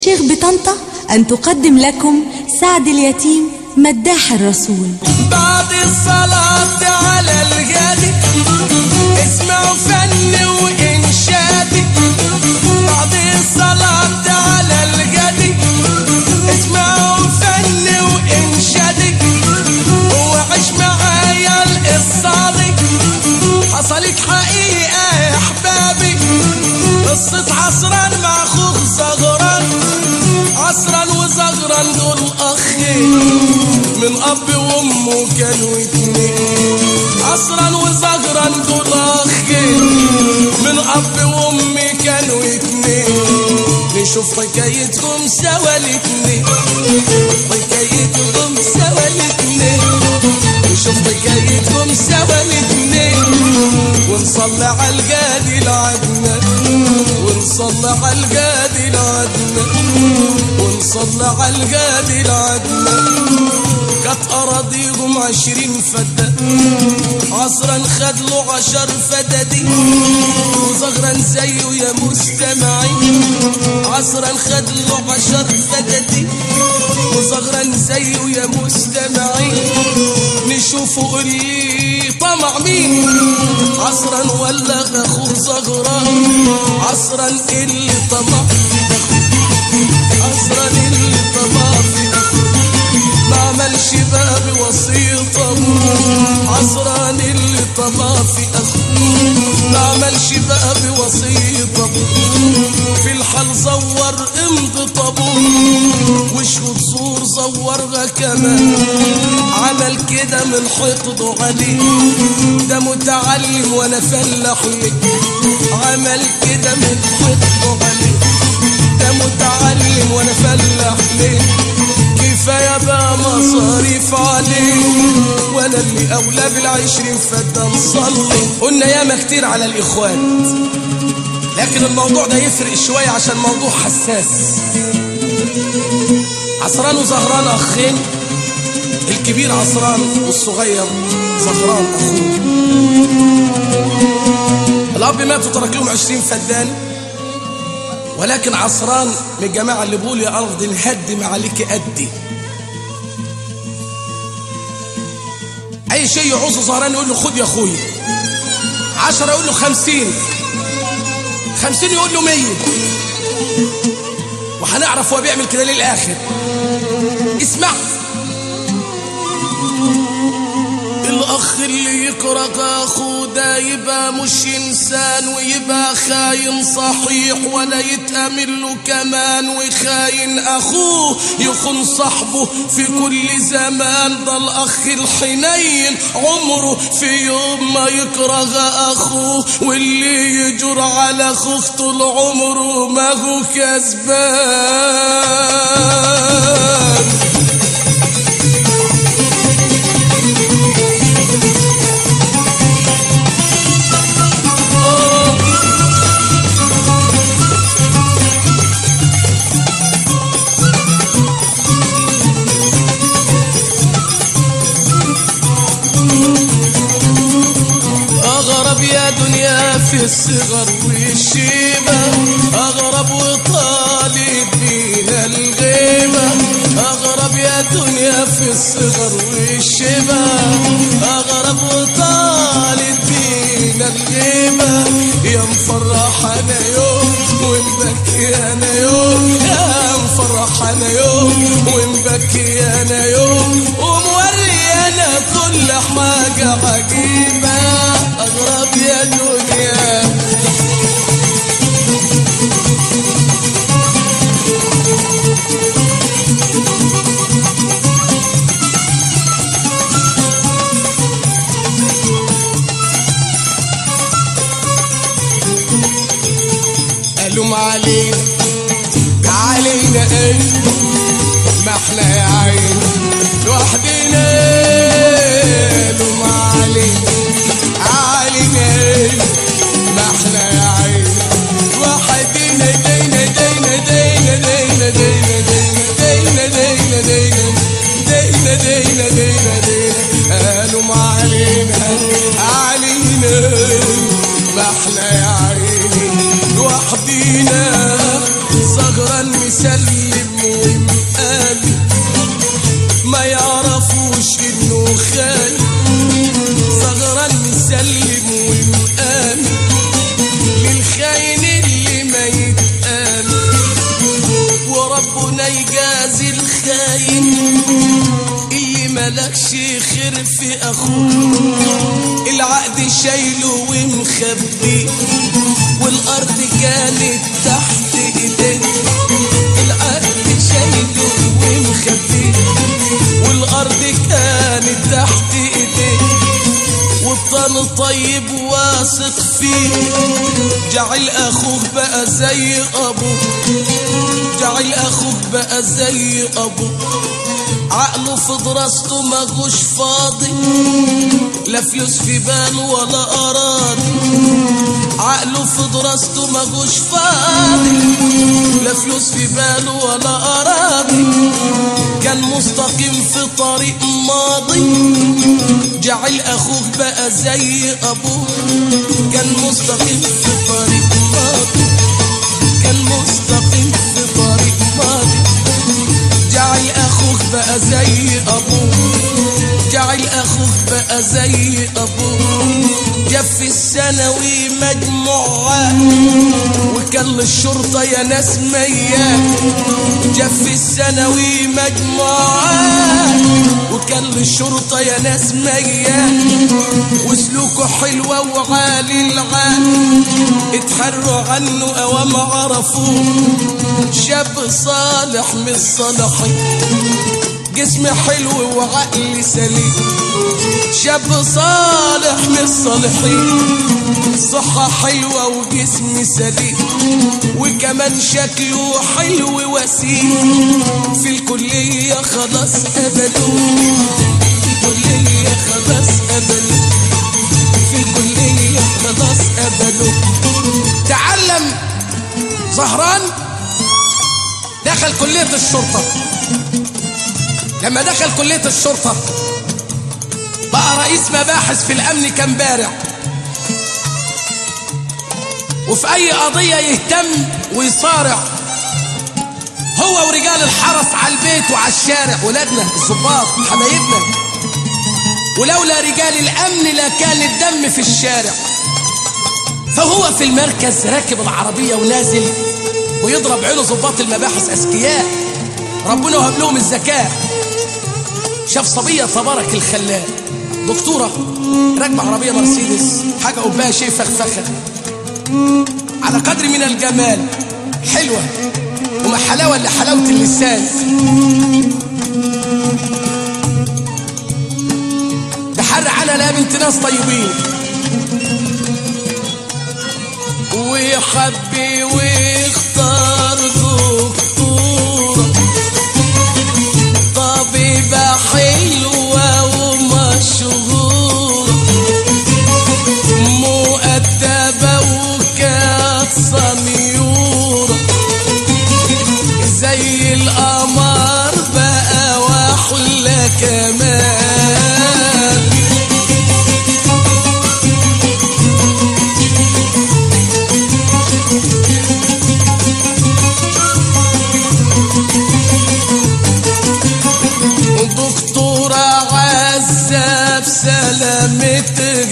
شيخ بطنطا أن تقدم لكم سعد اليتيم مداح الرسول بعد الصلاة على الغالي اسمعوا فن وإنشادي بعد الصلاة على الغالي اسمعوا فن وإنشادي وعيش معايا القصة دي حصلت حقيقة يا أحبابي قصة عصران مع أخوه زغران عصران وزغران دول أخين من أب وأمه كانوا اتنين عصرا وزغرا دول أخين من أب وأمي كانوا اتنين نشوف حكايتهم سوا الاتنين حكايتهم سوا الاتنين نشوف حكايتهم سوا الاتنين ونصلي على القادي العدنا ونصلي على القادي العدنا ونصلي على القادي العدنا كانت أراضيهم عشرين فدة عصرا خد له عشر فدادي وزغرا زيه يا مستمعين عصرا خد له عشر فدادي وزغرا زيه يا مستمعين نشوفوا اللي طمع مين عصرا ولا اخوه زغران عصرا اللي طمع عصرا اللي طمع في ما عملش باب وسيط عصرا اللي طمع في اخوه ما عملش باب وسيط في الحال زور امض طابور وشهود زور زورها كمان عمل كده من حقده عليه ده متعلم وانا فلاح ليه عمل كده من حقده عليه ده متعلم وانا فلاح ليه كفاية بقى مصاريف عليه وانا اللي اولى بالعشرين فدا نصلي قلنا ياما كتير على الاخوات لكن الموضوع ده يفرق شوية عشان موضوع حساس عصران وزهران اخين الكبير عصران والصغير زهران اخوه الاب مات وترك لهم عشرين فدان ولكن عصران من الجماعة اللي بيقول يا أرض نهدم عليك أدي أي شيء يعوزه زهران يقول له خد يا أخوي عشرة يقول له خمسين خمسين يقول له مية وهنعرف هو بيعمل كده للآخر اسمع الأخ اللي يكره أخوه ده يبقى مش إنسان ويبقى خاين صحيح ولا يتأمل له كمان وخاين أخوه يخون صاحبه في كل زمان ده الأخ الحنين عمره في يوم ما يكره أخوه واللي يجر على أخوه طول عمره ما هو كسبان أغرب يا دنيا في الصغر والشيبة أغرب وطالب بينا الغيبة أغرب يا دنيا في الصغر والشيبة أغرب وطالب بينا الغيبة يا مفرح أنا يوم ومبكي أنا يوم يا مفرح أنا يوم ومبكي أنا يوم وموري أنا كل حاجة عجيبة أغرب يا دنيا ألوم علينا علينا ايه ما احنا يا عين لوحدنا ألوم علينا علينا ايه ما احنا يا عين لوحدنا دينا دينا دينا دينا دينا دينا دينا دينا دينا دينا دينا دينا ألوم علينا علينا ما احنا يا عيني لوحدينا صغرا مسلي آمن ما يعرفوش انه خاين سهران مسلم ومآمن للخاين اللي ما يتآمن وربنا يجازي الخاين اللي ملكش خير في اخوه العقد شايله ومخبيه والارض كانت تحت ايديه العقد شايله ومخبيه والارض كانت تحت ايديه والطن طيب واثق فيه جعل اخوك بقى زي ابوه جعل اخوك بقى زي ابوه عقله في دراسته ماهوش فاضي لا فلوس في باله ولا اراضي عقله في دراسته ماهوش فاضي لا فلوس في باله ولا اراضي كان مستقيم في طريق ماضي جعل اخوك بقى زي ابوه كان مستقيم في طريق ماضي كان مستقيم في طريق ماضي جعل اخوك بقى زي ابوه جعل اخوك بقى زي ابوه جاب في الثانوي مجموعة وكان للشرطة يا ناس مياه جاب في الثانوي مجموعة وكان للشرطة يا ناس مياه وسلوكه حلوة وعالي العال اتحروا عنه اوام عرفوه شاب صالح من الصالحين جسم حلو وعقل سليم شاب صالح من الصالحين صحة حلوة وجسم سليم وكمان شكله حلو وسيم في الكلية خلاص قبلوه في الكلية خلاص قبلوه في الكلية خلاص قبلوه تعلم زهران دخل كلية الشرطة لما دخل كلية الشرطة بقى رئيس مباحث في الأمن كان بارع وفي أي قضية يهتم ويصارع هو ورجال الحرس على البيت وعلى الشارع ولادنا الظباط حبايبنا ولولا رجال الأمن لكان الدم في الشارع فهو في المركز راكب العربية ونازل ويضرب عينه ظباط المباحث أذكياء ربنا وهب لهم الذكاء شاف صبية تبارك الخلاق دكتورة راكبة عربية مرسيدس حاجة قبها شيء فخفخة على قدر من الجمال حلوة وما حلاوة إلا حلاوة اللسان ده حر على لا بنت ناس طيبين ويحبي ويختار دكتورة طبيبة حلوة ومشهورة مؤدبة وكانت صنيورة زي القمر بقى واحلى كمان دكتورة عزة بسلامتك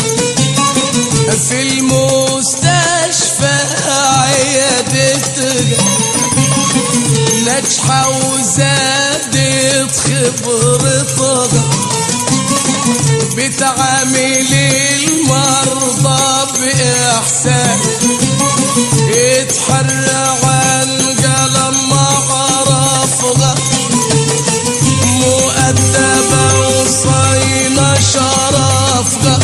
في المستشفى عيادتك ناجحة وزادت خبرتك بتعامل المرضى بإحسان اتحرى عن قلم عرفها مؤدبة وصينة شرفها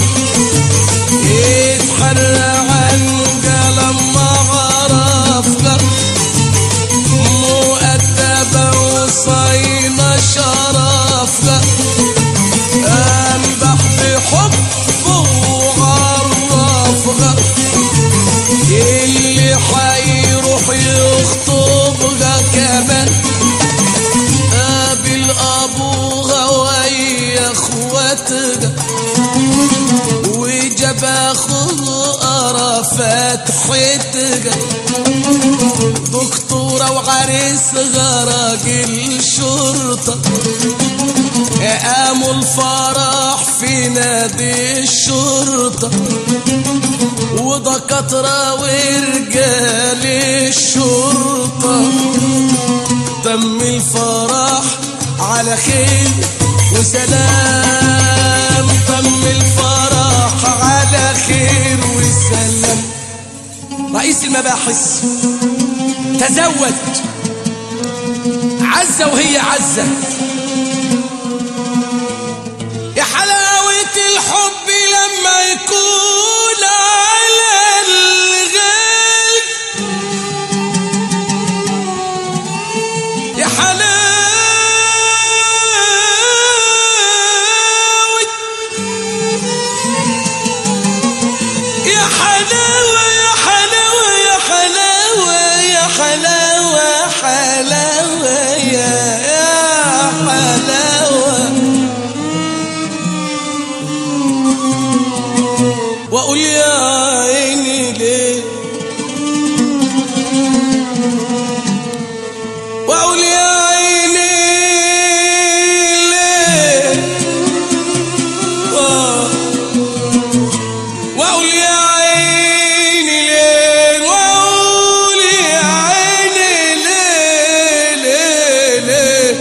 يتحرى عن قلم عرفها مؤدبة وصينة شرفها أنبح بحبه وعرفها اللي حيروح يخطبها كمان قابل ابوها ويا اخواتها وجاب اخوه قرا فتحتها دكتورة وعريسها راجل شرطة قاموا الفرح في نادي الشرطة ودكاترة ورجال الشرطة تم الفرح على خير وسلام تم الفرح على خير وسلام رئيس المباحث تزوج عزة وهي عزة يا حلاوة الحب لما يكون على الغالب يا حلاوة يا حلاوة يا حلاوة يا حلاوة يا حلاوة حلاوة يا يا حلاوة وأقول يا عيني ليه وأقول يا عيني ليه آه. واقول يا عيني ليه واقول يا عيني ليه ليه ليه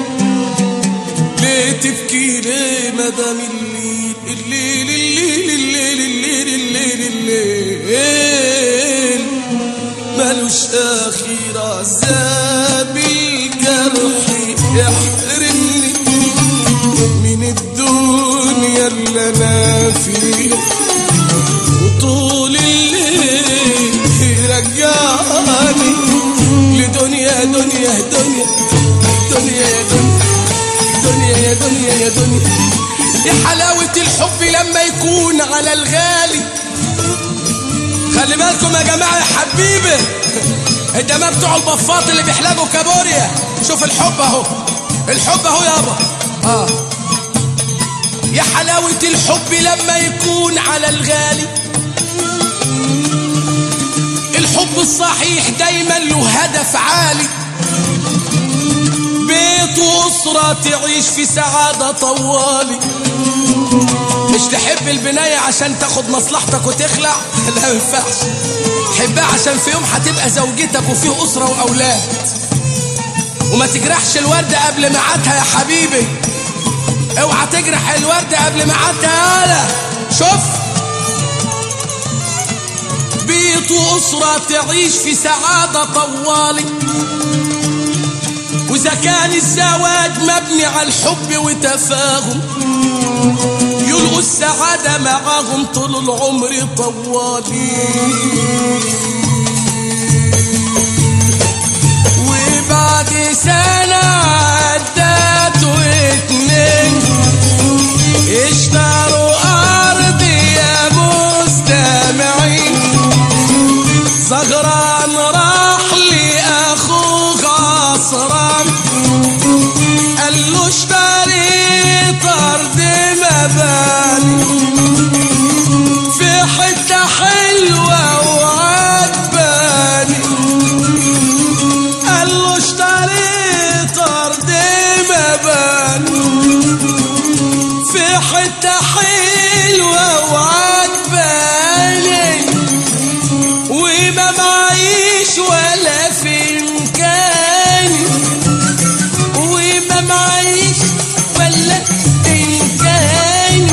ليه تبكي ليه مدام الليل الليل الليل الليل الليل الليل الليل ملوش اخير عذاب الجرح يحرمني من الدنيا اللي انا فيها وطول الليل يرجعني لدنيا دنيا دنيا دنيا يا دنيا دنيا يا دنيا يا دنيا يا حلاوة الحب لما يكون على الغالي خلي بالكم يا جماعة يا حبيبي الجماعة بتوع البفاط اللي بيحلبوا كابوريا شوف الحب اهو الحب اهو يابا اه يا حلاوة الحب لما يكون على الغالي الحب الصحيح دايما له هدف عالي بيت وأسرة تعيش في سعادة طوالي مش تحب البناية عشان تاخد مصلحتك وتخلع لا ما ينفعش حبها عشان في يوم هتبقى زوجتك وفيه أسرة وأولاد وما تجرحش الوردة قبل ميعادها يا حبيبي اوعى تجرح الوردة قبل ميعادها يالا شوف بيت وأسرة تعيش في سعادة طوالي وإذا كان الزواج مبني على الحب وتفاهم يلقوا السعادة معاهم طول العمر طوالي وبعد سنة عدت واتنين اشتروا أرض يا مستمعين زغران راح لأخوه عصران قال له اشتريت أرض مباني في حتة حلوة وعجباني قال له اشتريت أرض مباني في حتة حلوة وعجباني وما معيش ولا في مكاني وما معيش ولا في مكاني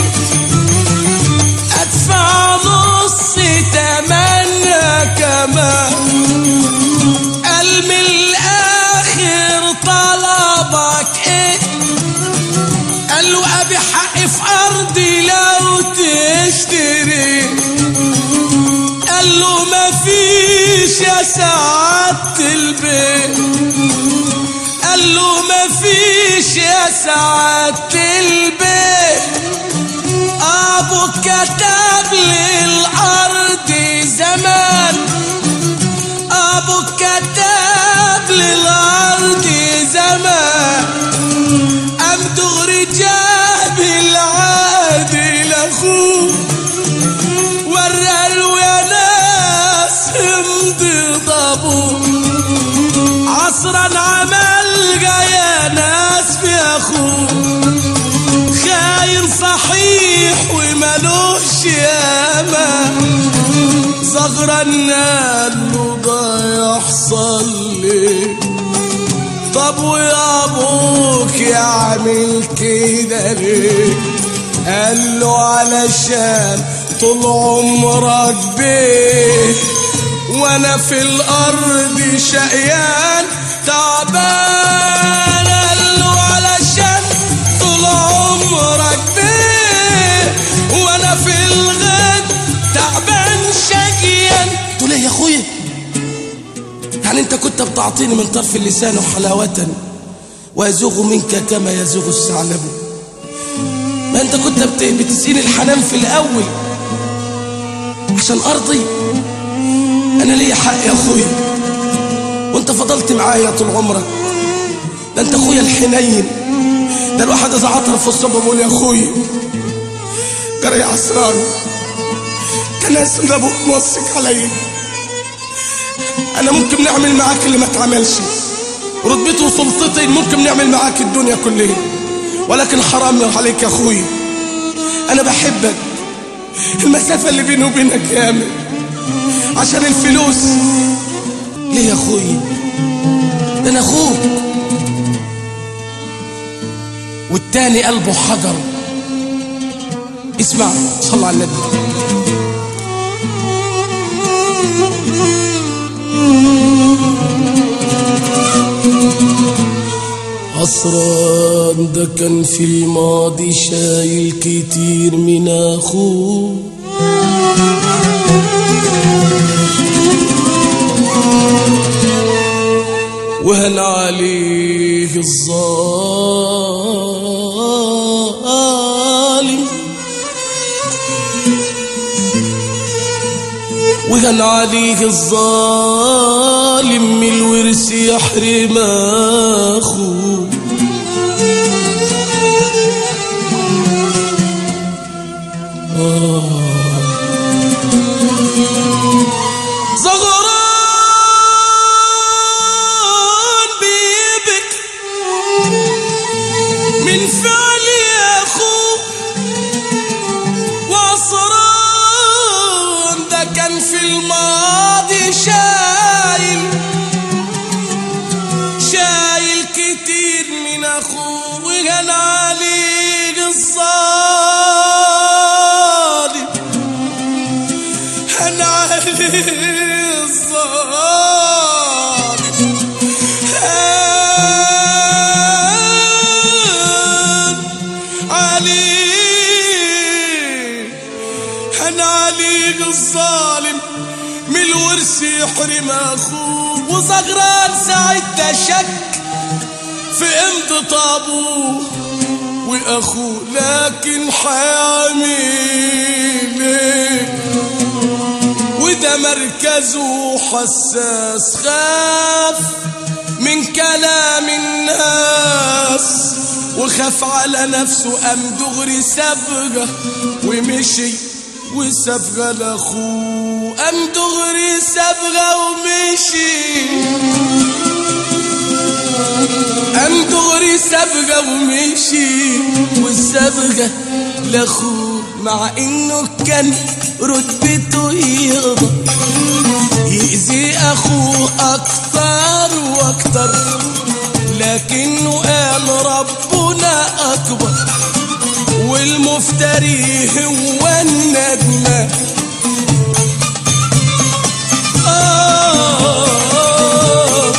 ادفع نص تمنى كمان قال من الاخر طلبك ايه قال له ابي حقي في ارضي لو تشتري قال له ما فيش يا سعادة البيت قال له ما فيش يا سعادة البيت ابو كتب لي الارض زمان ابو كتب لي الارض زمان ام دغري جاب العادل اخوه ورى له يا ناس امضي ضبوه اخوه خاين صحيح وملوش ياما زغرنا له ده يحصل ليه طب ويا ابوك يعمل كده ليه قال له علشان طول عمرك بيه وانا في الارض شقيان تعبان قال له علشان طول عمرك بيه وانا في الغد تعبان شقيان تقول ايه يا اخويا يعني انت كنت بتعطيني من طرف اللسان حلاوة ويزوغ منك كما يزوغ الثعلب ما انت كنت بت- بتسقيني الحنان في الاول عشان ارضي انا ليا حق يا اخويا وانت فضلت معايا طول عمرك ده انت اخويا الحنين ده الواحد اذا عطر في الصبح بيقول يا اخويا جري عسران كان اسم ابوك موثق عليا انا ممكن نعمل معاك اللي ما اتعملش رتبتي وسلطتي ممكن نعمل معاك الدنيا كلها ولكن حرام عليك يا اخويا انا بحبك المسافه اللي بيني وبينك ياما عشان الفلوس ليه يا اخويا ده انا اخوك والتاني قلبه حجر اسمع صلى على النبي عصران ده كان في الماضي شايل كتير من اخوه وهل عليه الظالم وهل عليه الظالم من الورث يحرم اخوه زغران بيبك من فعل يا اخوه وعصران ده كان في الماضي شايل شايل كتير من اخوه وقال عليه الصادق انا عليه الصادق هان عليه هان عليك الظالم من الورث يحرم اخوه وزغران ساعتها شك في امضة ابوه واخوه لكن حيعمل ايه وده مركزه حساس خاف من كلام الناس وخاف على نفسه قام دغري سبغة ومشي وسبغة لاخوه قام دغري سبغة ومشي قام دغري سبغة ومشي والسبغة لاخوه مع انه كان رتبته يقدر يأذي اخوه اكتر واكتر لكنه قال ربنا اكبر والمفتري هو الندمان آه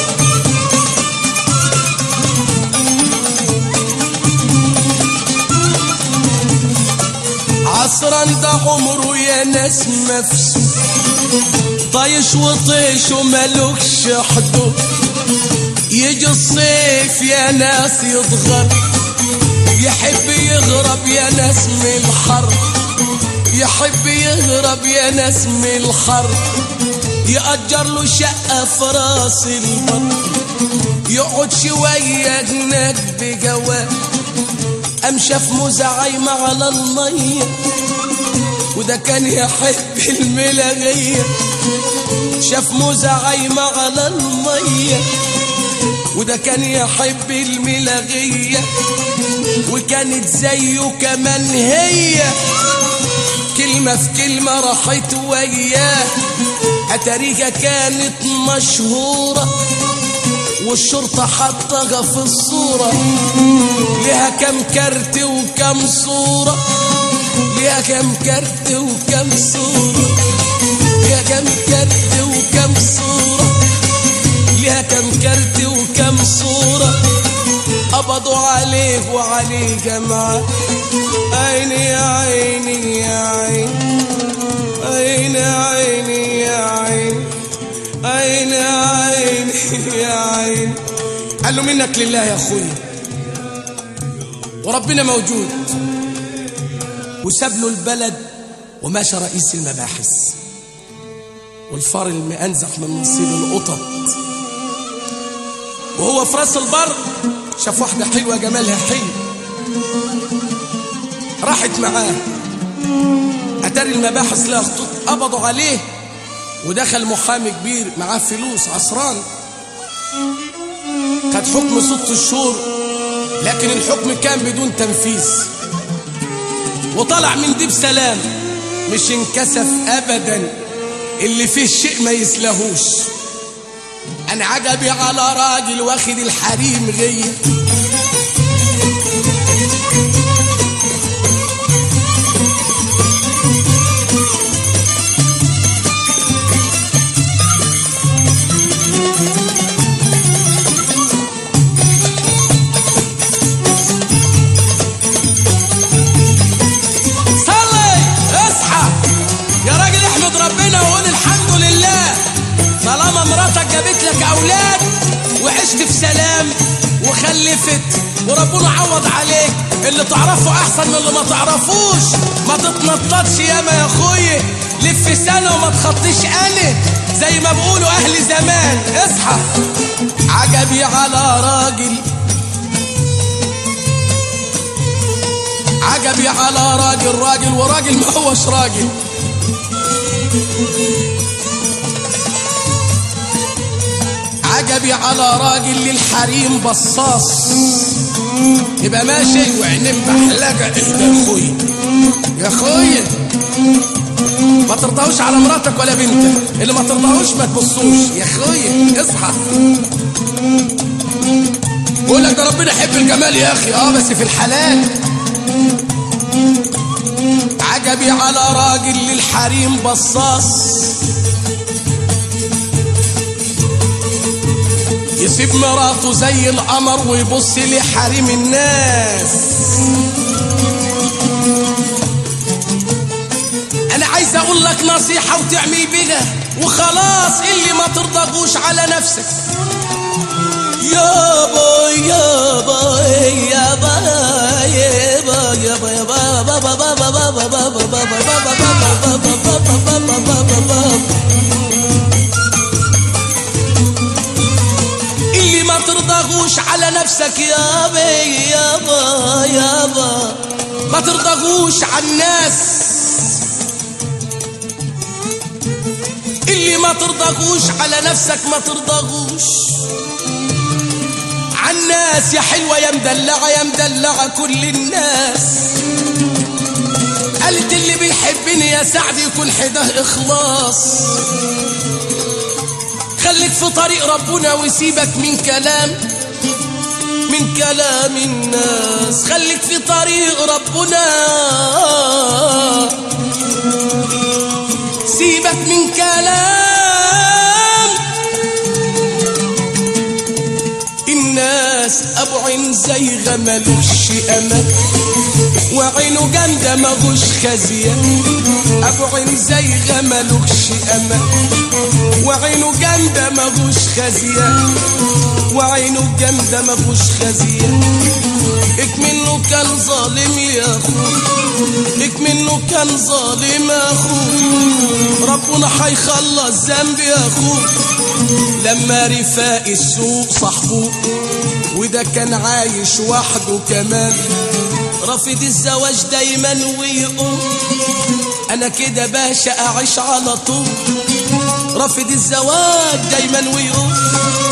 عصرا ده عمره يا ناس مفسود طيش وطيش وملوكش حدود يجي الصيف يا ناس يضغر يحب يهرب يا ناس من الحر يحب يهرب يا ناس من الحر يأجر له شقة في راس البر يقعد شوية هناك بجواب قام شاف موزة عايمة على المية وده كان يحب الملاغية شاف موزة عايمة على المية وده كان يحب الملاغية وكانت زيه كمان هي كلمة في كلمة راحت وياه أتاريها كانت مشهورة والشرطة حطها في الصورة ليها كم كارت وكم صورة ليها كم كارت وكم صورة ليها كم كارت وكم صورة ليها كم كارت وكم صورة قبضوا عليه وعليه جماعة عيني يا عيني يا عيني عيني عيني يا عيني عيني عيني يا عيني قال له منك لله يا اخويا وربنا موجود وساب له البلد وماشى رئيس المباحث والفار المأنزح من نصيب القطط وهو في راس البر شاف واحدة حلوة جمالها حلو راحت معاه أتاري المباحث لها خطوط قبضوا عليه ودخل محامي كبير معاه فلوس عصران خد حكم ست شهور لكن الحكم كان بدون تنفيذ وطلع من دي بسلام مش انكسف ابدا اللي فيه شيء ما يسلهوش انا عجبي على راجل واخد الحريم غيه صلي اصحى يا راجل احمد ربنا وقول الحمد لله طالما مراتك جابت لك اولاد وعشت في سلام وخلفت وربنا عوض عليك اللي تعرفه احسن من اللي ما تعرفوش ما تتنططش ياما يا اخويا لف سنه وما تخطيش انا زي ما بيقولوا اهل زمان اصحى عجبي على راجل عجبي على راجل راجل وراجل ما هوش راجل عجبي على راجل للحريم بصاص يبقى ماشي وعينين محلقة اهدى يا اخويا يا اخويا ما ترضاوش على مراتك ولا بنتك اللي ما ترضاوش ما تبصوش يا اخويا اصحى بقول لك ده ربنا يحب الجمال يا اخي اه بس في الحلال عجبي على راجل للحريم بصاص يسيب مراته زي القمر ويبص لحريم الناس انا عايز اقول لك نصيحة وتعمل بيها وخلاص اللي ما ترضاهوش على نفسك يابا يابا يابا يابا يابا يابا بابا بابا بابا بابا بابا بابا اللي ما ترضاهوش على نفسك يابا يابا يابا ما ترضاهوش على الناس اللي ما ترضاهوش على نفسك ما ترضاهوش عالناس يا حلوة يا مدلعة يا مدلعة كل الناس قالت اللي بيحبني يا سعد يكون حده إخلاص خليك في طريق ربنا وسيبك من كلام من كلام الناس خليك في طريق ربنا سيبك من كلام الناس ابو عين زيغه ملوش امل وعينه جامده مغوش خزيه ابو عين زيغه ملوش امل وعينه جامده مغوش خزيه وعينه جامده مغوش خزيه اكمنه كان ظالم يا اخوي اكمنه كان ظالم يا اخوي ربنا هيخلص ذنب يا اخوي لما رفاق السوق صاحبه وده كان عايش وحده كمان رافض الزواج دايما ويقول انا كده باشا اعيش على طول رافض الزواج دايما ويقول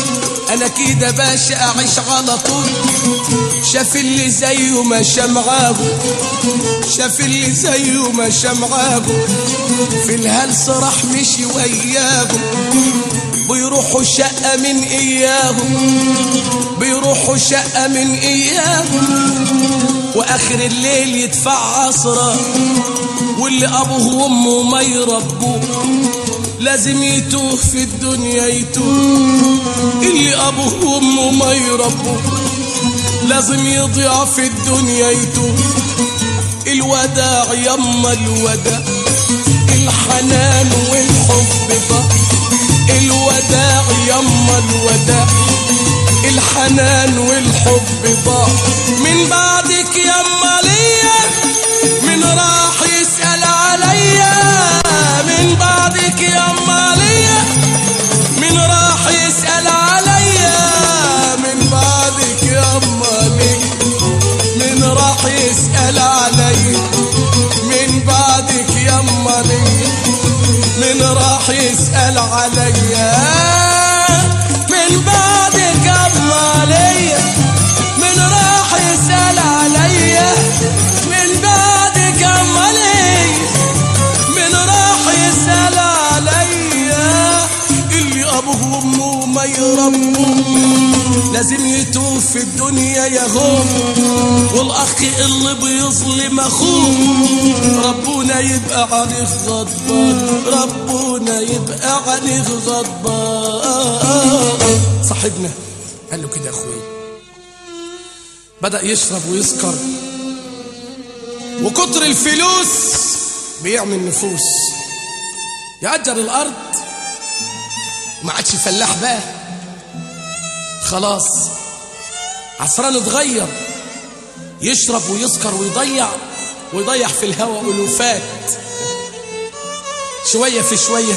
انا كده باشا اعيش على طول شاف اللي زيه مشى معاه شاف اللي زيه مشى معاه في الهلس راح مشي وياهم بيروحوا شقة من إياهم بيروحوا شقة من إياهم وآخر الليل يدفع عصرة واللي أبوه وأمه ما يربوه لازم يتوه في الدنيا يتوه اللي أبوه وأمه ما يربوه لازم يضيع في الدنيا يتوه الوداع يما الوداع الحنان والحب ضاع الوداع يما الوداع الحنان والحب ضاع من بعدك يما ليا من راح يسأل عليا من بعدك يما ليا من راح يسأل عليا من بعدك يما ليا من راح يسأل عليا من بعدك يما ليا من راح يسأل عليا من بعدك يما ليا من راح يسأل عليا من بعدك يما ليا من راح يسأل عليا اللي أبوه وأمه ما يربوه لازم يتوه في الدنيا يا هم والأخ اللي بيظلم أخوه ربنا يبقى عليه غضبان ربنا يبقى عليه غضبان صاحبنا قال له كده يا أخوي بدأ يشرب ويسكر وكتر الفلوس بيعمل نفوس يأجر الأرض ما عادش فلاح بقى خلاص عصران اتغير يشرب ويسكر ويضيع ويضيع في الهواء ألوفات شوية في شوية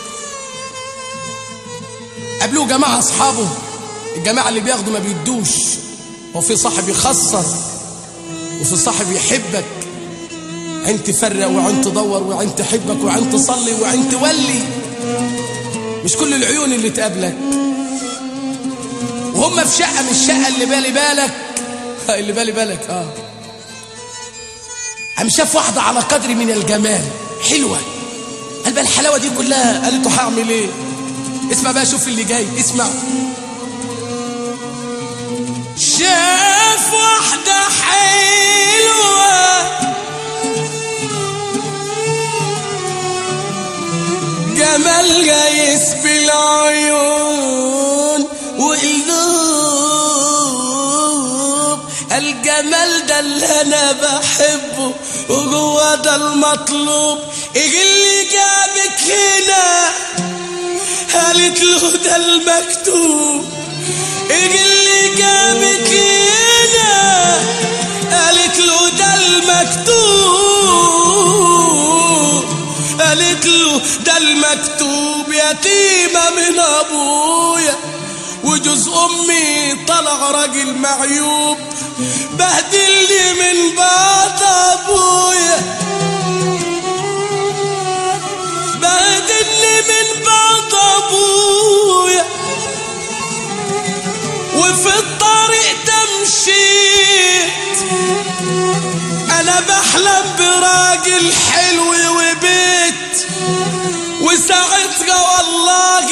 قابلوه جماعة أصحابه الجماعة اللي بياخدوا ما بيدوش وفي صاحب يخسر وفي صاحب يحبك عين تفرق وعين تدور وعين تحبك وعين تصلي وعين تولي مش كل العيون اللي تقابلك وهم في شقة من الشقة اللي بالي بالك اللي بالي بالك اه قام شاف واحدة على قدر من الجمال حلوة قال بقى الحلاوة دي كلها قالت له هعمل ايه اسمع بقى شوف اللي جاي اسمع شاف واحدة حلوة جمال جايس بالعيون وقلوب الجمال ده اللي انا بحبه وجوه ده المطلوب ايه اللي جابك هنا قالت له ده المكتوب ايه اللي جابك هنا قالت له ده المكتوب قالت له ده المكتوب يتيمة من أبويا وجوز أمي طلع راجل معيوب بهدلني من بعد أبويا بهدلني من بعد أبويا وفي الطريق تمشيت أنا بحلم براجل حلو وبيت وساعتها والله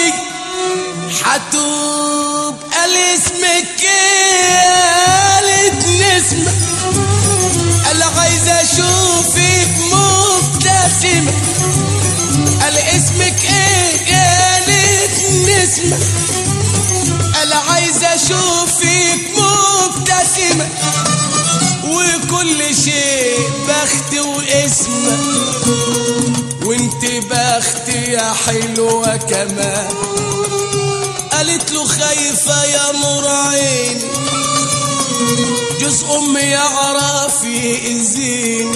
حتوب قال اسمك ايه قالت نسمة قال عايز اشوفك مبتسمة قال اسمك ايه قالت نسمة قال عايز اشوفك مبتسمة وكل شيء بخت واسمه وانت بخت يا حلوة كمان قالت له خايفة يا نور عيني جوز امي يعرف يأذيني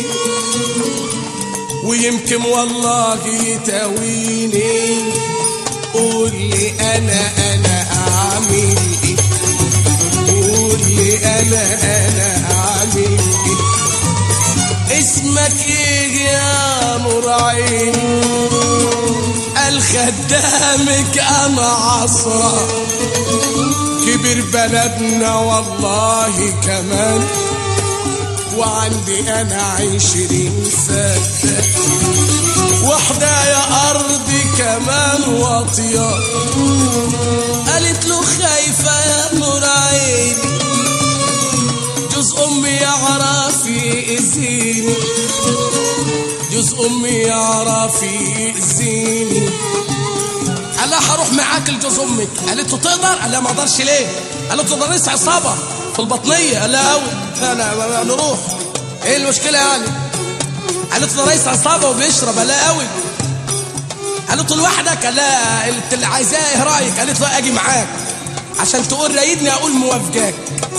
ويمكن والله يتاويني قول لي انا انا اعمل ايه قول لي انا انا اعمل ايه اسمك ايه يا نور عيني قال خدامك انا عصرة كبر بلدنا والله كمان وعندي انا عشرين فتاة واحدة يا ارضي كمان واطية قالت له خايفة يا نور عيني جوز امي يعرف يأذيني جوز امي يعرف يأذيني قال لها هروح معاك لجوز امك قالت له تقدر قال لها ما اقدرش ليه قالت له ده رئيس عصابه في البطنيه قال لها قوي انا نروح ايه المشكله يعني قالت له ده رئيس عصابه وبيشرب قال لها قوي قالت له لوحدك قال لها قلت اللي عايزاه ايه رايك قالت له اجي معاك عشان تقول رايدني اقول موافقاك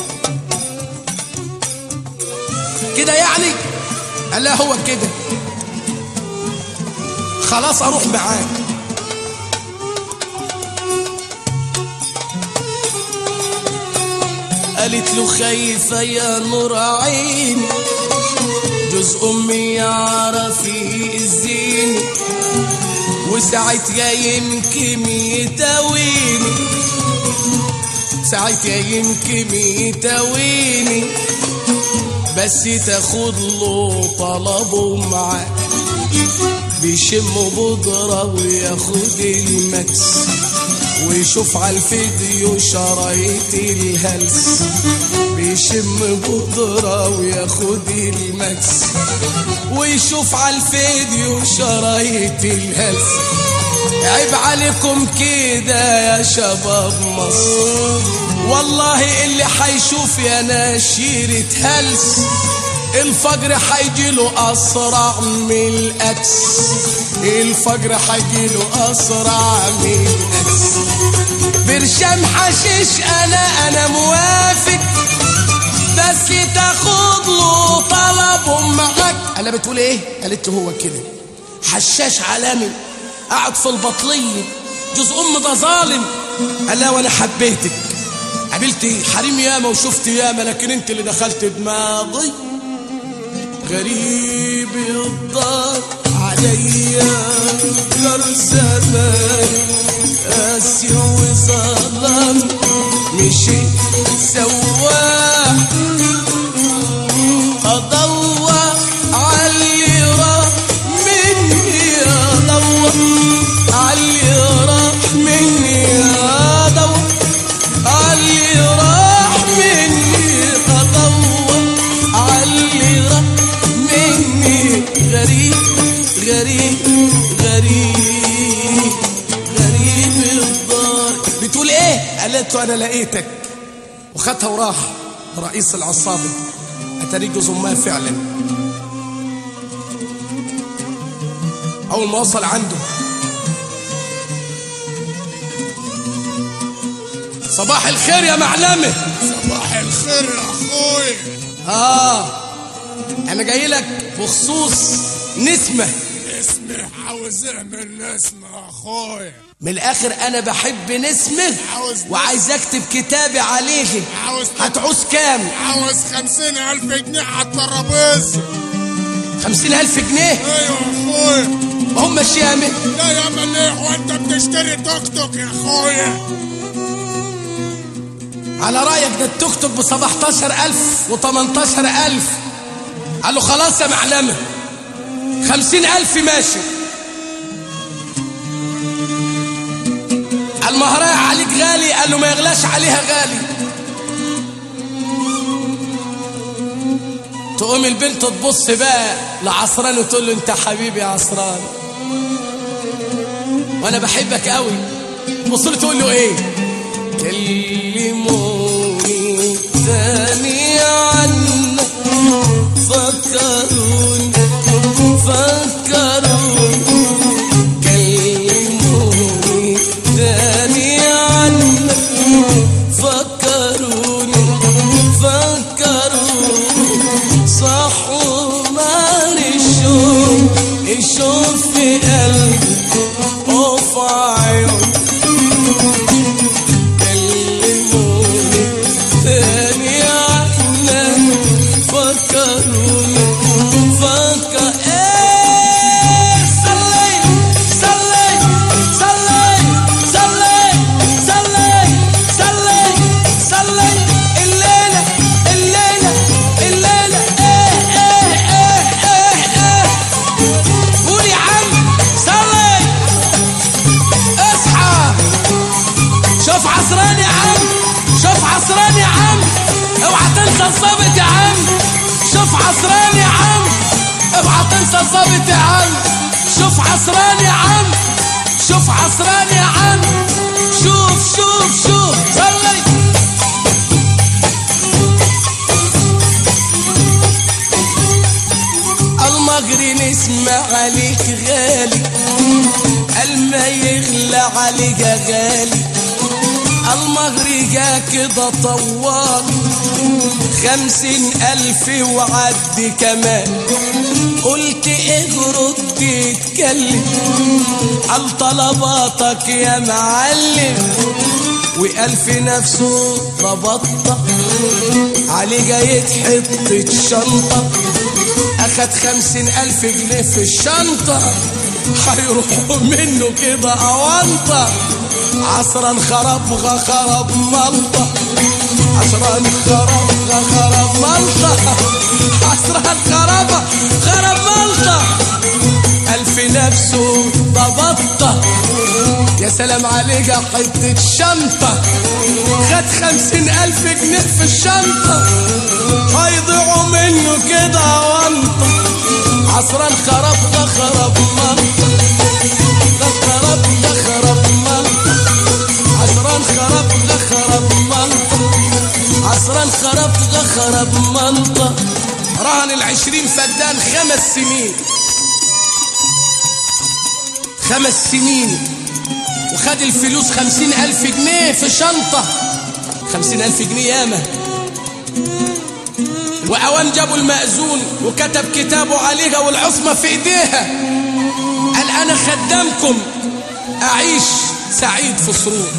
كده يعني قال لها هو كده خلاص اروح معاك قالت له خايفة يا نور عين جوز أمي يعرف يأذيني وساعتها يمكن يداويني ساعتها يمكن يداويني بس تاخد له طلبه معاه بيشم بودرة وياخد المكس ويشوف على الفيديو شرايط الهلس بيشم بودرة وياخد المكس ويشوف على الفيديو شرايط الهلس عيب عليكم كده يا شباب مصر والله اللي حيشوف يا ناشيرة هلس الفجر حيجيله أسرع من الأكس الفجر حيجيله أسرع من الأكس برشام حشيش أنا أنا موافق بس تاخد له طلبهم معاك أنا بتقول إيه؟ قالت له هو كده حشاش عالمي قاعد في البطلية جوز أم ده ظالم قال لا وأنا حبيتك قابلت حريم ياما وشفت ياما لكن انت اللي دخلت دماغي غريب الضار عليا جر زمان قاسي وظلم مشي سواح ادور علي راح مني ادور علي راح مني ادور علي راح مني ادور علي راح مني غريب غريب غريب غريب الدار بتقول ايه قالت له انا لقيتك وخدها وراح رئيس العصابة اتاريك جوز امها فعلا اول ما وصل عنده صباح الخير يا معلمه صباح الخير يا اخوي اه انا جاي لك بخصوص نسمه اسمي عاوز اعمل اسمي يا اخوي من الاخر انا بحب نسمه عاوز وعايز اكتب كتابي عليه عاوز هتعوز كام عاوز خمسين الف جنيه على الترابيزه خمسين الف جنيه ايوه يا اخوي ما هم شامل لا يا مليح وانت بتشتري توك توك يا اخويا على رايك ده التوك توك ب 17000 و 18000 قال له خلاص يا معلمه 50000 ماشي المهراء عليك غالي قال له ما يغلاش عليها غالي تقوم البنت تبص بقى لعصران وتقول له انت حبيبي يا عصران وانا بحبك قوي تبص له تقول له ايه كلموني ثاني عنك فكروني فكروني كلموني ثاني عنك فكروني فكروني صح ونار الشوق الشوق في قلبي وفي عيوني كلموني ثاني عنك فكروني فكر ايه صلي صلي صلي صلي صلي صلي الظابط يا عم شوف عصران يا عم اوعى تنسى الظابط يا عم شوف عصران يا عم شوف عصران يا عم شوف شوف شوف صلي المغري نسمع عليك غالي الما يغلى عليك غالي المغري جا كده طوال خمسين ألف وعد كمان قلت اجرد تتكلم على طلباتك يا معلم وألف نفسه ضبطة علي جاي تحط الشنطة أخد خمسين ألف جنيه في الشنطة هيروحوا منه كده أونطة عصرا خرب خرب ملطة عصرا خرب خرب ملطة عصرا خرب خرب ملطة ألف نفسه ضبطة يا سلام عليك حتة شنطة خد خمسين ألف جنيه في الشنطة هيضيعوا منه كده وانطة عصرا خرب ده خرب منطة ده خرب ده خرب منطة عصرا خرب ده خرب منطة عصرا خرب ده خرب منطة رهن العشرين فدان خمس سنين خمس سنين وخد الفلوس خمسين ألف جنيه في شنطة خمسين ألف جنيه ياما وأوان جابوا المأذون وكتب كتابه عليها والعصمة في إيديها قال أنا خدامكم أعيش سعيد في سرور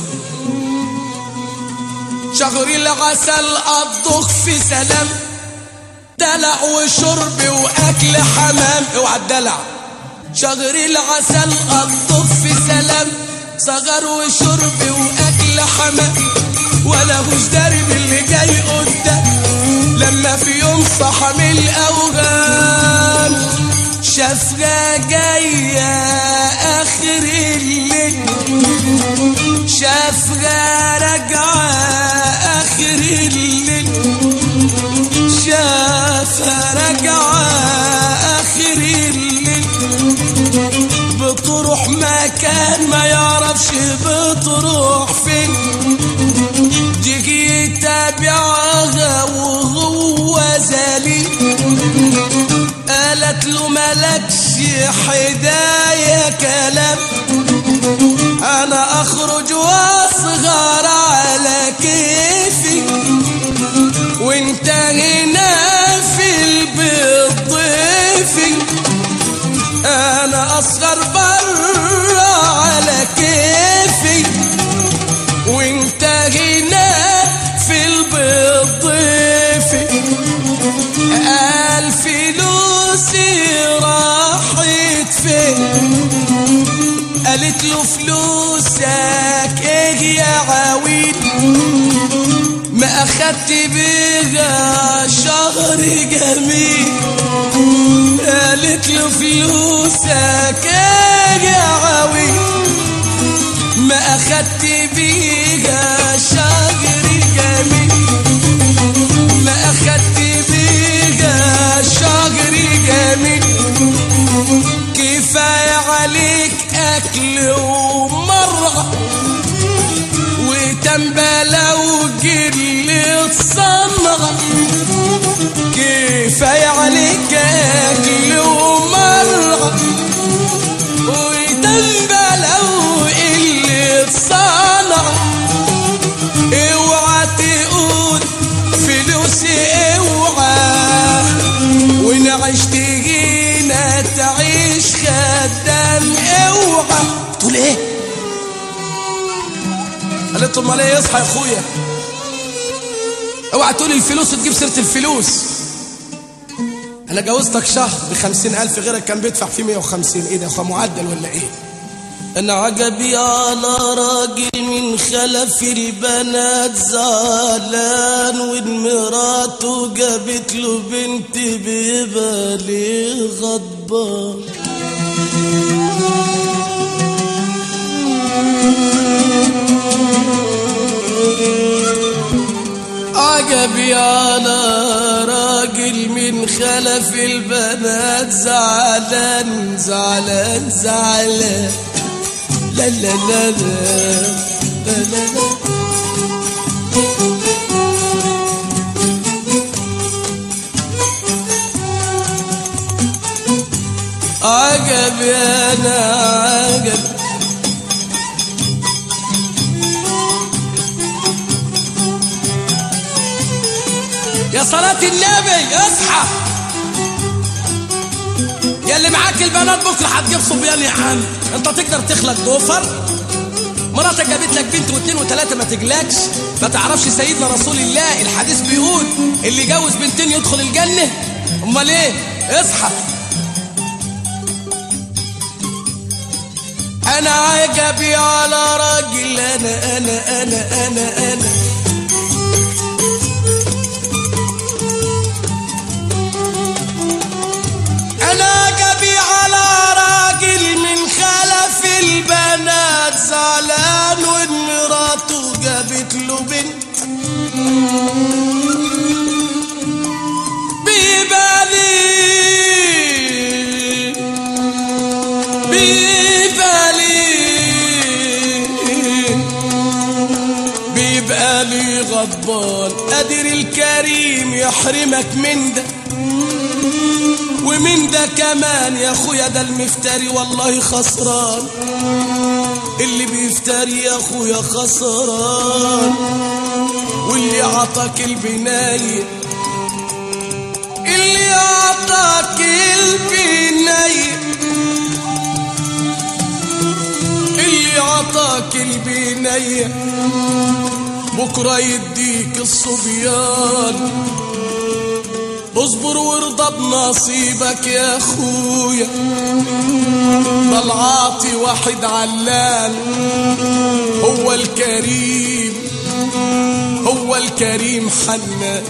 شهر العسل أطبخ في سلام دلع وشرب وأكل حمام اوعى الدلع شهر العسل أطبخ في سلام صغر وشرب وأكل حمام ولا هوش دارب اللي جاي قدام لما في يوم صحى من الأوغام شافها جاية آخر الليل شافها راجعة آخر الليل شافها راجعة آخر الليل بتروح مكان ما يعرفش بتروح فين جيجي يتابعها وهو زليل قالت له ملكش حداية كلام انا اخرج واصغر على كيفي وانت هنا في البيت ضيفي انا اصغر برا على كيفي وانت هنا في البيت ضيفي قال فلوسي راحت فين قالت له فلوسك ايه يا عويل ما اخدت بيها شهر جميل قالت له فلوسك ايه يا عويل ما اخدت بيها شهر جميل ما اخدت بيها شهر جميل كفاية عليك أكل ومرة وتنبلة وقلة صنعة كفاية عليك أكل ومرة وتنبلة وقلة صنعة اوعى تقول فلوسي اوعى وان عشت هنا تعيش خدام اوعى تقول ايه قالت له امال ايه اصحى يا اخويا اوعى تقول الفلوس وتجيب سيره الفلوس انا جوزتك شهر بخمسين الف غيرك كان بيدفع فيه مية وخمسين ايه ده يا اخويا معدل ولا ايه انا عجبي على راجل من خلف البنات زعلان وان مراته جابت له بنت بيبقى ليه غضبان عجبي على راجل من خلف البنات زعلان زعلان زعلان لا لا لا لا لا لا لا عجب يا انا عجب يا صلاة النبي اصحى يا اللي معاك البنات بكره هتجيب صبيان يا عم انت تقدر تخلق ضفر مراتك جابت لك بنت واثنين وثلاثه ما تجلكش ما تعرفش سيدنا رسول الله الحديث بيقول اللي يجوز بنتين يدخل الجنه امال ايه اصحى انا عجبي على راجل انا انا انا انا انا انا عجبي على راجل من خلف البنات زعلان وان مراته جابت له بنت بيبالي بيبالي بيبقى لي غضبان قادر الكريم يحرمك من ده ومن ده كمان يا اخويا ده المفتري والله خسران اللي بيفتري يا اخويا خسران واللي عطاك البنايه اللي عطاك البنايه اللي عطاك البنايه بكره يديك الصبيان اصبر وارضى بنصيبك يا اخويا ده العاطي واحد علان هو الكريم هو الكريم حنان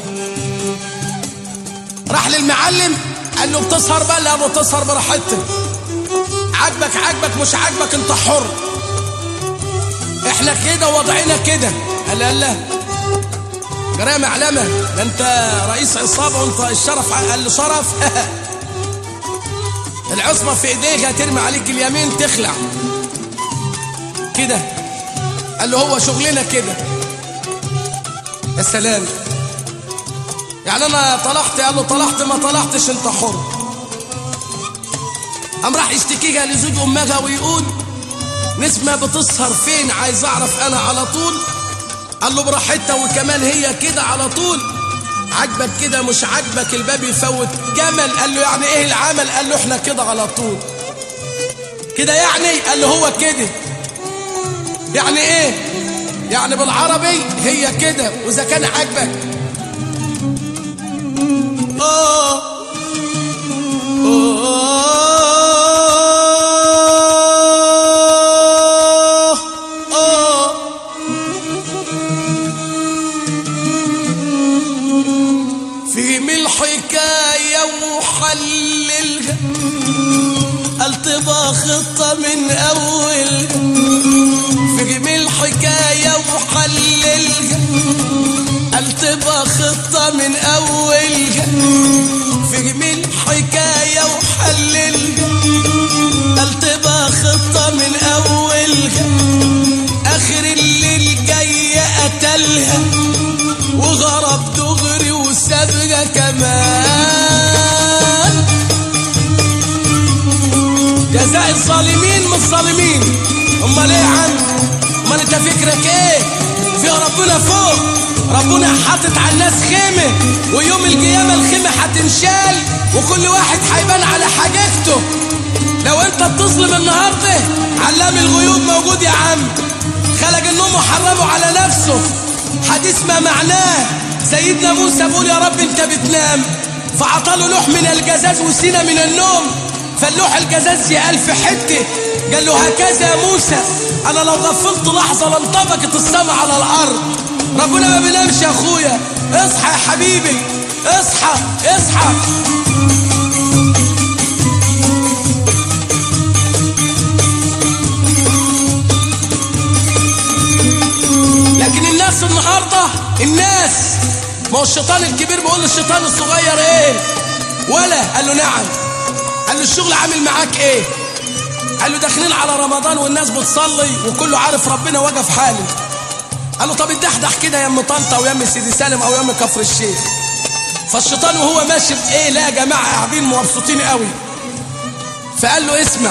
راح للمعلم قال له بتسهر بقى لا بتسهر براحتك عاجبك عاجبك مش عاجبك انت حر احنا كده وضعنا كده قال لا لا جرام معلمة ده انت رئيس عصابة وانت الشرف قال له شرف العصمة في ايديك هترمي عليك اليمين تخلع كده قال له هو شغلنا كده يا سلام يعني انا طلعت قال له طلعت ما طلعتش انت حر قام راح يشتكيها لزوج امها ويقول نسمة بتسهر فين عايز اعرف انا على طول قال له براحتها وكمان هي كده على طول عجبك كده مش عجبك الباب يفوت جمل قال له يعني ايه العمل قال له احنا كده على طول كده يعني قال له هو كده يعني ايه يعني بالعربي هي كده واذا كان عجبك اه اه اه فهم الحكاية وحللها قال تبقى خطة من أول فهم الحكاية وحللها قال تبقى خطة من أولها فهم الحكاية وحللها قال تبقى خطة من أولها آخر الليل جاي قتلها وغرب دغري وسابقة كمان جزاء الظالمين مش ظالمين امال ايه يا عم امال انت فكرك ايه في ربنا فوق ربنا حاطط على الناس خيمه ويوم القيامه الخيمه هتنشال وكل واحد هيبان على حاجته لو انت بتظلم النهارده علام الغيوب موجود يا عم خلق النوم وحرمه على نفسه حديث ما معناه سيدنا موسى بيقول يا رب انت بتنام فعطاله لوح من الجزاز وسينا من النوم فاللوح الجزاز يا ألف حتة قال له هكذا يا موسى أنا لو غفلت لحظة لانطبقت السماء على الأرض ربنا ما بينامش يا أخويا اصحى يا حبيبي اصحى اصحى لكن الناس النهارده الناس ما هو الشيطان الكبير بيقول للشيطان الصغير ايه ولا قال له نعم قال له الشغل عامل معاك ايه قال له داخلين على رمضان والناس بتصلي وكله عارف ربنا وقف حالي قال له طب اتدحدح كده يا ام طنطا ويا ام سيدي سالم او يا ام كفر الشيخ فالشيطان وهو ماشي في ايه لا يا جماعه قاعدين مبسوطين قوي فقال له اسمع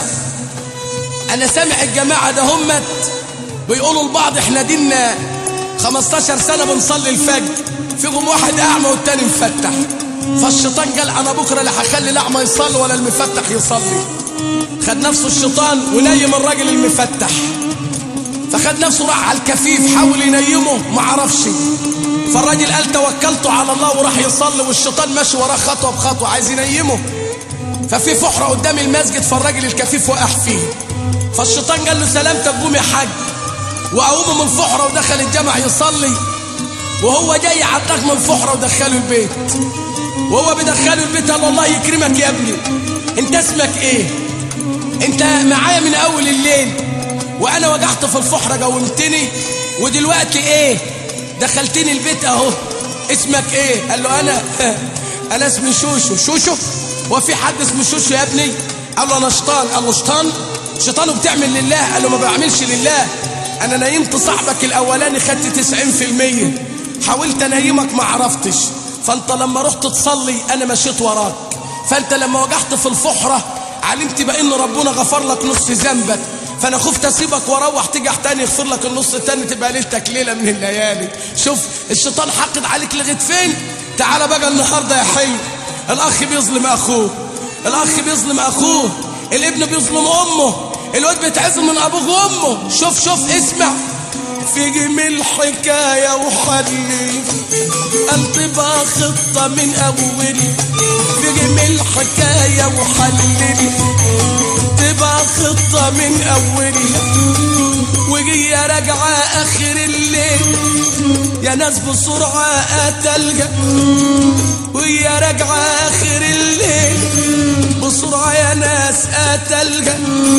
انا سامع الجماعه ده همت بيقولوا لبعض احنا ديننا 15 سنه بنصلي الفجر فيهم واحد اعمى والتاني مفتح فالشيطان قال انا بكره لا هخلي الاعمى يصلي ولا المفتح يصلي خد نفسه الشيطان ونيم الراجل المفتح فخد نفسه راح على الكفيف حاول ينيمه ما عرفش فالراجل قال توكلت على الله وراح يصلي والشيطان ماشي وراه خطوه بخطوه عايز ينيمه ففي فحره قدام المسجد فالراجل الكفيف وقع فيه فالشيطان قال له سلامتك قوم يا حاج وقومه من الفحره ودخل الجامع يصلي وهو جاي عداك من الفحره ودخله البيت وهو بيدخله البيت قال له الله يكرمك يا ابني انت اسمك ايه انت معايا من اول الليل وانا وجعت في الفحره قومتني ودلوقتي ايه دخلتني البيت اهو اسمك ايه قال له انا انا اسمي شوشو شوشو وفي حد اسمه شوشو يا ابني قال له انا شيطان قال له شيطان شيطان وبتعمل لله قال له ما بعملش لله انا نيمت صاحبك الاولاني خدت 90% حاولت انيمك ما عرفتش فانت لما رحت تصلي انا مشيت وراك فانت لما وجعت في الفحره علمت بان ربنا غفر لك نص ذنبك فانا خفت اسيبك واروح تجح تاني يغفر لك النص التاني تبقى ليلتك ليله من الليالي شوف الشيطان حقد عليك لغايه فين تعال بقى النهارده يا حلو الاخ بيظلم اخوه الاخ بيظلم اخوه الابن بيظلم امه الواد بيتعزم من ابوه وامه شوف شوف اسمع في جميل حكاية وحلي قلت بقى خطة من أولي في جميل حكاية وحلي تبقى خطة من أولي وجي راجعة آخر الليل يا ناس بسرعة أتلقى وهي راجعة آخر الليل بسرعة يا ناس أتلقى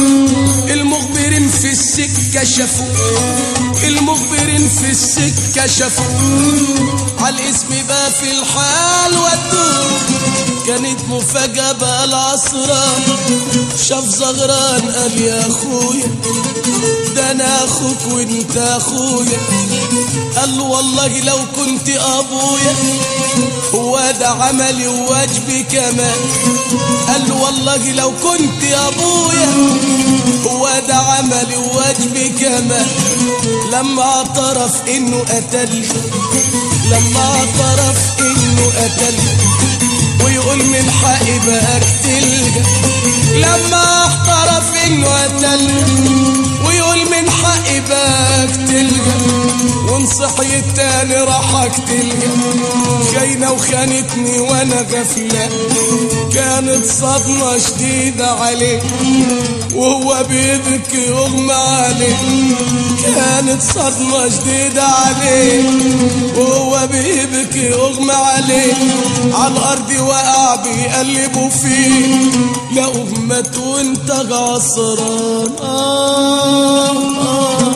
المخبرين في السكة شافوا المخبرين في السكة شافوا على الاسم بقى في الحال ودوه كانت مفاجأة بقى العصران شاف زغران قال يا اخويا ده انا اخوك وانت اخويا قال له والله لو كنت ابويا هو ده عملي وواجبي كمان قال له والله لو كنت ابويا هو ده عملي وواجبي كمان لما اعترف انه قتل لما اعترف انه قتل ويقول من حقي بقى اقتلك لما اعترف انه قتل ويقول من حقي بقى اقتلك ونصحي التاني راح اقتلك خاينة وخانتني وانا غفلة كانت صدمة شديدة عليه وهو بيبكي يغمى عليه كانت صدمة شديدة عليه وهو بيبكي يغمى عليه على الارض وقع بيقلبوا فيه لقوا مات وانت غصران آه آه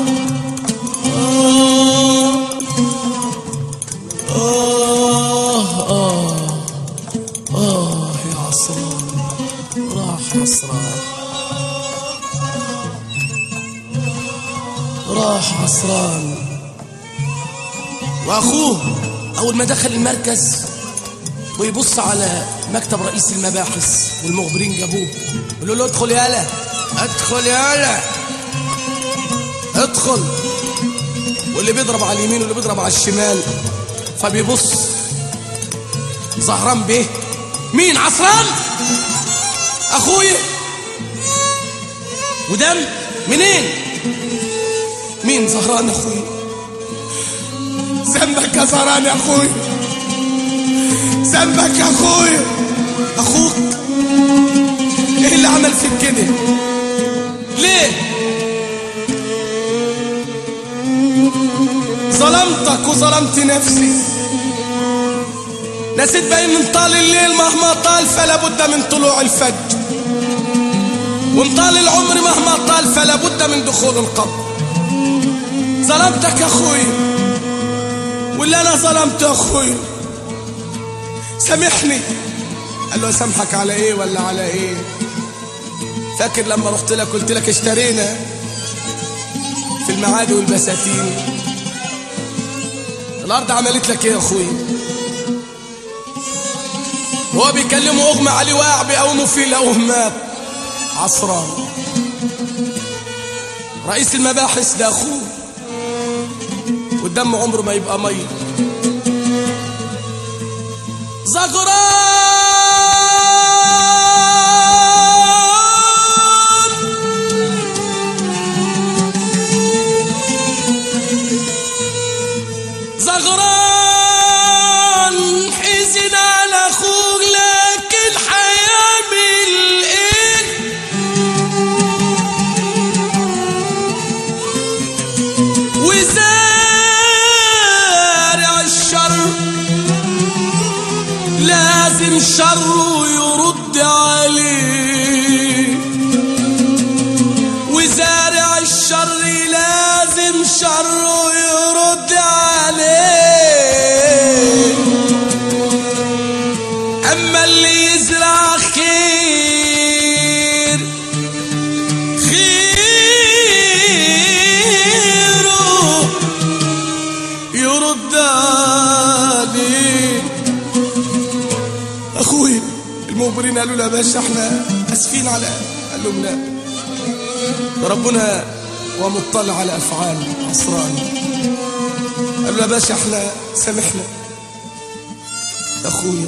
آه آه آه يا عصران راح عصران راح عصران وأخوه أول ما دخل المركز ويبص على مكتب رئيس المباحث والمخبرين جابوه قالوا له ادخل يالا ادخل يالا ادخل واللي بيضرب على اليمين واللي بيضرب على الشمال فبيبص زهران بيه مين عصران اخويا ودم منين مين زهران اخويا ذنبك يا زهران يا اخويا ذنبك يا اخويا اخوك ايه اللي عمل فيك كده ليه ظلمتك وظلمت نفسي نسيت بقى ان طال الليل مهما طال فلا بد من طلوع الفجر وان طال العمر مهما طال فلا بد من دخول القبر ظلمتك يا اخوي واللي انا ظلمت يا اخوي سامحني قال له سامحك على ايه ولا على ايه فاكر لما رحت لك قلت لك اشترينا في المعادي والبساتين الارض عملت لك ايه يا اخويا هو بيكلمه اغمى عليه واقع بيقومه فيه لقوه مات عصران رئيس المباحث ده اخوه والدم عمره ما يبقى ميه زغران زغران حزن على اخوك لكن هيعمل ايه وزارع الشر لازم شره يرد عليه وزارع الشر لازم شره يرد عليه اما اللي يزرع خير خيره يرد عليه اخوي المخبرين قالوا له يا باشا احنا اسفين على قال لهم لا ده ربنا هو مطلع على افعال عصران قال له يا باشا احنا سامحنا اخويا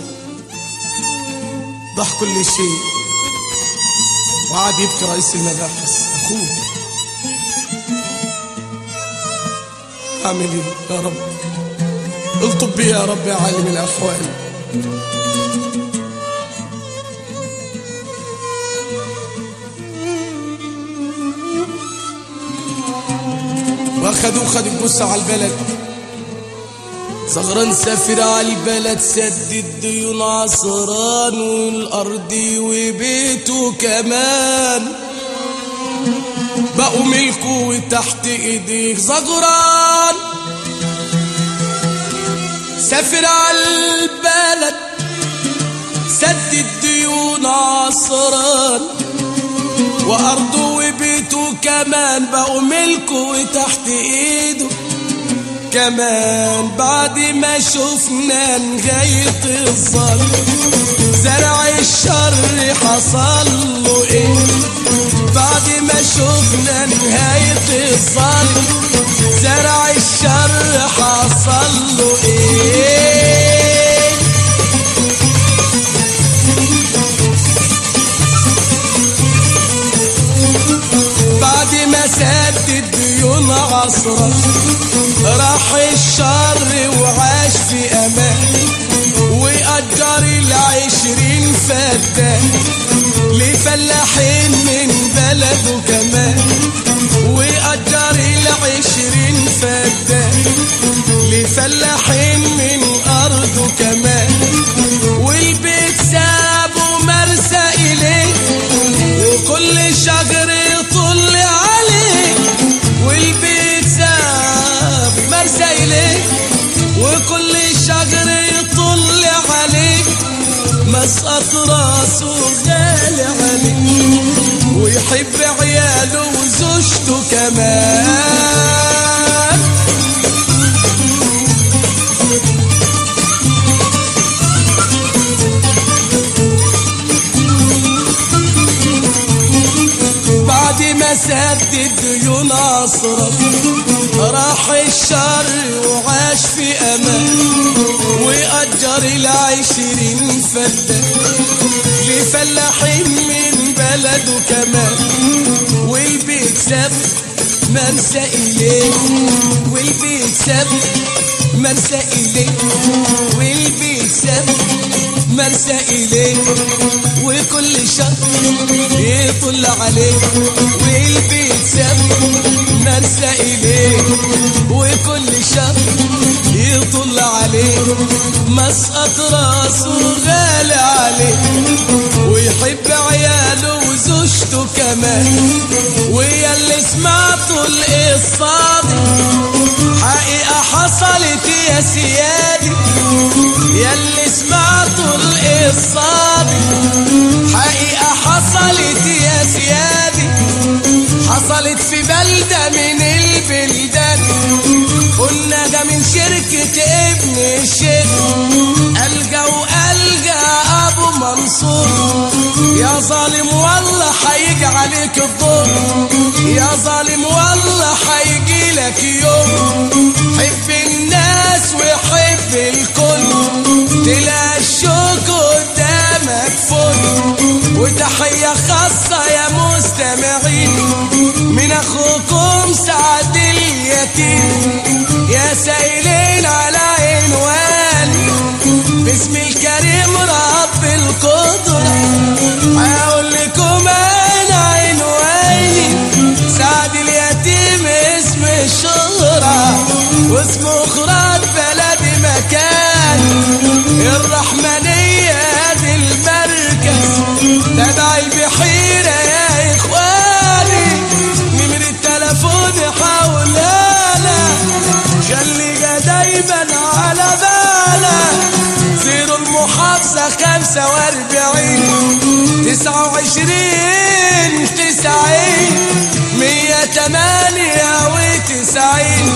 ضح كل شيء وقعد يبكي رئيس المباحث اخوه اعمل ايه يا رب الطب بي يا رب يا عالم الاحوال واخدوا خد الجثة على البلد صغران سافر على البلد سدد ديون عصران والأرض وبيته كمان بقوا ملكه وتحت ايديك زغران سافر على البلد سدد ديون عصران وأرضه وبيته كمان بقوا ملكه وتحت إيده كمان بعد ما شفنا نهاية الظلم زرع الشر حصل له ايه بعد ما شفنا نهاية الظلم زرع الشر حصل له ايه بعد ما سدد ديون عصرة راح الشر وعاش في امان وأجر العشرين فدان لفلاحين من بلده كمان وأجر العشرين فدان لفلاحين من أرضه كمان والبيت سابه مرسى إليه وكل شجر يطل عليه والبيت ساب مرسى إليه وكل شجر يطل عليه مسقط راسه غالي عليه ويحب عياله وزوجته كمان بعد ما سدد ديون أصرف راح الشر وعاش في أمان وأجر العشرين فدة لفلاحين من بلده كمان والبيت ساب مرسى إليه والبيت ساب مرسى إليه والبيت ساب مرسى إليه وكل شهر يطل عليه والبيت ساب مرسى إليه وكل شهر يطل عليه مسقط راسه غالي عليه ويحب عياله وزوجته كمان ويا اللي سمعتوا القصة دي حقيقة حصلت يا سيادي يا اللي سمعتوا الصادق حقيقة حصلت يا سيادي حصلت في بلدة من البلدان قلنا ده من شركة ابن الشيخ ألقى وألقى أبو منصور يا ظالم والله حيجي عليك الدور يا ظالم والله حيجي لك يوم حب الناس وحب الكل تلاقي الشوك قدامك فل وتحية خاصة يا مستمعين من أخوكم سعد اليتيم يا سائلين على عنواني باسم الكريم رب القدرة هقول لكم أنا عنواني سعد اليتيم اسم الشهرة واسم أخرى بلدي مكان الرحمنية دي المركز تدعي بحيرة يا إخواني نمر التلفون حولنا خليها دايما على بالك زيرو المحافظة خمسة واربعين تسعة وعشرين تسعين مية تمانية وتسعين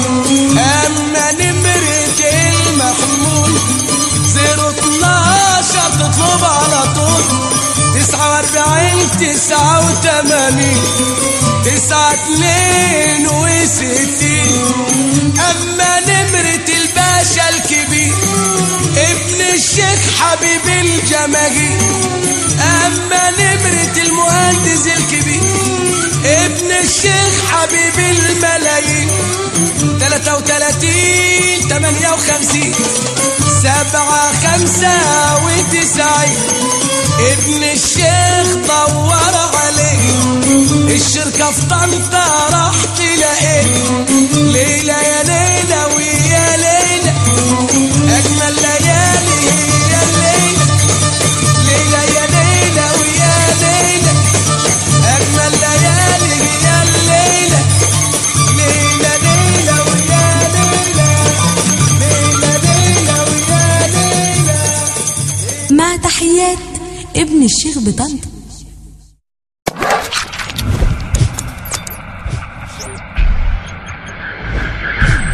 أما نمرة المحمول زيرو اتناشر تطلب على طول تسعة واربعين تسعة وتمانين تسعة اتنين وستين أما نمرة الباشا الكبير ابن الشيخ حبيب الجماهير أما نمرة المهندس الكبير ابن الشيخ حبيب الملايين تلاتة وتلاتين تمانية وخمسين سبعة خمسة وتسعين ابن الشيخ دور عليه الشركة في طنطا راح تلاقيه ليلة يا ليلة ويا ليلة أجمل ليالي هي الليلة ليلة يا ليلة ويا ليلة أجمل ليالي هي الليلة ليلة ليلة ويا ليلة ليلة ليلة ويا ليلة مع تحيات ابن الشيخ بطنطا